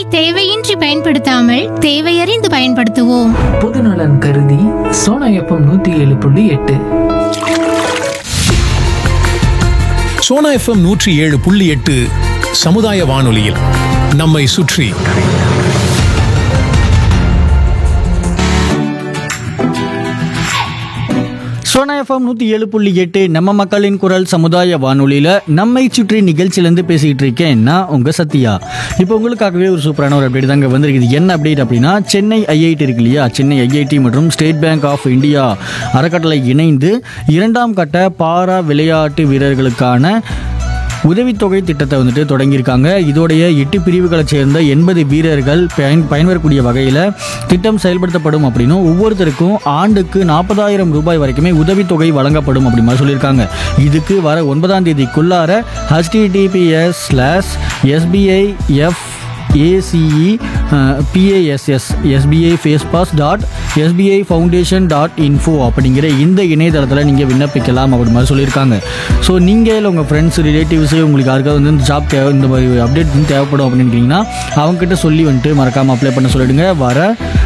தேவையின்றி பயன்படுத்தாமல் தேவையறிந்து பயன்படுத்துவோம் பொதுநலன் கருதி சோனா எஃப்எம் நூத்தி ஏழு புள்ளி எட்டு சோனா எஃப்எம் நூற்றி ஏழு புள்ளி எட்டு சமுதாய வானொலியில் நம்மை சுற்றி சோனா எஃப்எம் நூற்றி ஏழு புள்ளி எட்டு நம்ம மக்களின் குரல் சமுதாய வானொலியில் நம்மை சுற்றி நிகழ்ச்சியிலேருந்து பேசிக்கிட்டு இருக்கேன் நான் உங்கள் சத்யா இப்போ உங்களுக்காகவே ஒரு சூப்பரான ஒரு அப்டேட் தாங்க வந்திருக்குது என்ன அப்டேட் அப்படின்னா சென்னை ஐஐடி இருக்கு இல்லையா சென்னை ஐஐடி மற்றும் ஸ்டேட் பேங்க் ஆஃப் இந்தியா அறக்கட்டளை இணைந்து இரண்டாம் கட்ட பாரா விளையாட்டு வீரர்களுக்கான உதவித்தொகை திட்டத்தை வந்துட்டு தொடங்கியிருக்காங்க இதோடைய எட்டு பிரிவுகளை சேர்ந்த எண்பது வீரர்கள் பயன் பயன்பெறக்கூடிய வகையில் திட்டம் செயல்படுத்தப்படும் அப்படின்னும் ஒவ்வொருத்தருக்கும் ஆண்டுக்கு நாற்பதாயிரம் ரூபாய் வரைக்குமே உதவித்தொகை வழங்கப்படும் அப்படி மாதிரி சொல்லியிருக்காங்க இதுக்கு வர ஒன்பதாம் தேதிக்குள்ளார https slash SBI F A C E P A S S SBI face pass dot SBI foundation dot info அப்படிங்கிற இந்த இணையதளத்தில் நீங்கள் விண்ணப்பிக்கலாம் அப்படி மாதிரி சொல்லியிருக்காங்க ஸோ நீங்கள் இல்லை உங்கள் ஃப்ரெண்ட்ஸ் ரிலேட்டிவ்ஸு உங்களுக்கு யாருக்காவது வந்து இந்த ஜாப் தேவை இந்த மாதிரி அப்டேட் வந்து தேவைப்படும் அப்படின்றீங்கன்னா அவங்ககிட்ட சொல்லி வந்துட்டு மறக்காமல் அப்ளை பண்ண சொல்லிடுங்க வர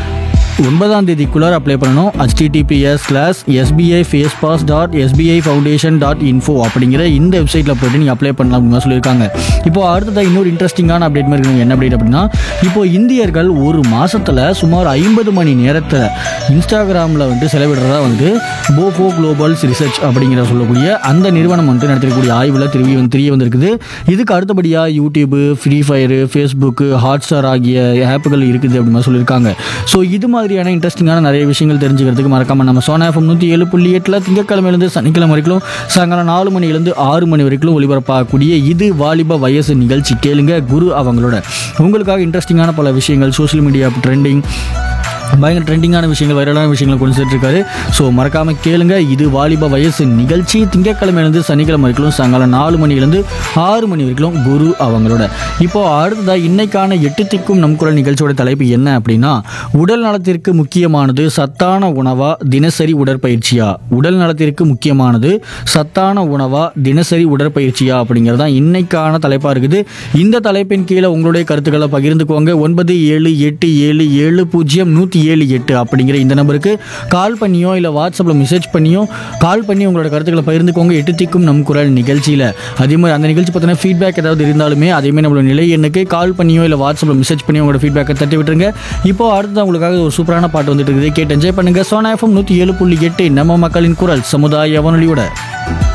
ஒன்பதாம் தேதிக்குள்ளார அப்ளை பண்ணணும் https slash SBI face pass dot SBI foundation dot info அப்படிங்கிற இந்த வெப்சைட்டில் போய்ட்டு நீங்கள் அப்ளை பண்ணலாம் அப்படின்னு சொல்லியிருக்காங்க இப்போ அடுத்ததாக இன்னொரு இன்ட்ரெஸ்டிங்கான அப்டேட் மாதிரி இருக்குங்க என்ன அப்டேட் அப்படின்னா இப்போ இந்தியர்கள் ஒரு மாசத்துல சுமார் ஐம்பது மணி நேரத்தை இன்ஸ்டாகிராமில் வந்துட்டு செலவிடுறதா வந்து போஃபோ குளோபல்ஸ் ரிசர்ச் அப்படிங்கிற சொல்லக்கூடிய அந்த நிறுவனம் வந்துட்டு நடத்தக்கூடிய ஆய்வில் தெரிய வந்து தெரிய வந்திருக்குது இதுக்கு அடுத்தபடியாக YouTube Free Fire Facebook Hotstar ஆகிய ஆப்புகள் இருக்குது அப்படின்னு மாதிரி சொல்லியிருக்காங்க ஸோ இது மாதிரியான இன்ட்ரெஸ்டிங்கான நிறைய விஷயங்கள் தெரிஞ்சுக்கிறதுக்கு மறக்காம நம்ம சோனா எஃப்எம் நூற்றி ஏழு புள்ளி எட்டில் திங்கக்கிழமையிலேருந்து சனிக்கிழமை வரைக்கும் சாயங்காலம் நாலு மணிலேருந்து ஆறு மணி வரைக்கும் ஒளிபரப்பாகக்கூடிய இது வாலிப வயசு நிகழ்ச்சி கேளுங்க குரு அவங்களோட உங்களுக்காக இன்ட்ரெஸ்டிங்கான பல விஷயங்கள் சோஷியல் மீடியா ட்ரெண்டிங் பயங்கர ட்ரெண்டிங்கான விஷயங்கள் வைரலான விஷயங்களை கொண்டு சேர்த்து இருக்காரு ஸோ மறக்காம கேளுங்க இது வாலிப வயசு நிகழ்ச்சி திங்கட்கிழமையிலேருந்து சனிக்கிழமை வரைக்கும் சாயங்காலம் நாலு மணிலேருந்து ஆறு மணி வரைக்கும் குரு அவங்களோட இப்போ அடுத்ததா இன்னைக்கான எட்டு திக்கும் நம் குரல் நிகழ்ச்சியோட தலைப்பு என்ன அப்படின்னா உடல் நலத்திற்கு முக்கியமானது சத்தான உணவா தினசரி உடற்பயிற்சியா உடல் நலத்திற்கு முக்கியமானது சத்தான உணவா தினசரி உடற்பயிற்சியா அப்படிங்கிறது தான் இன்னைக்கான தலைப்பாக இருக்குது இந்த தலைப்பின் கீழே உங்களுடைய கருத்துக்களை பகிர்ந்துக்கோங்க ஒன்பது ஏழு எட்டு ஏழு ஏழு பூஜ்ஜியம் நூற்றி ஏழு எட்டு அப்படிங்கிற இந்த நம்பருக்கு கால் பண்ணியோ இல்லை வாட்ஸ்அப்பில் மெசேஜ் பண்ணியோ கால் பண்ணி உங்களோட கருத்துக்களை பகிர்ந்துக்கோங்க எட்டு திக்கும் நம் குரல் நிகழ்ச்சியில் அதே மாதிரி அந்த நிகழ்ச்சி பார்த்தீங்கன்னா ஃபீட்பேக் ஏதாவது இருந்தாலுமே அதேமாதிரி நம்மளோட நிலை எண்ணுக்கு கால் பண்ணியோ இல்லை வாட்ஸ்அப்பில் மெசேஜ் பண்ணி உங்களோட ஃபீட்பேக்கை தட்டி விட்டுருங்க இப்போ அடுத்து உங்களுக்காக ஒரு சூப்பரான பாட்டு வந்துட்டு இருக்குது கேட்டு என்ஜாய் பண்ணுங்க சோனா எஃப்எம் நூற்றி ஏழு புள்ளி எட்டு நம்ம மக்களின் குரல் சமுதாய வானொலியோட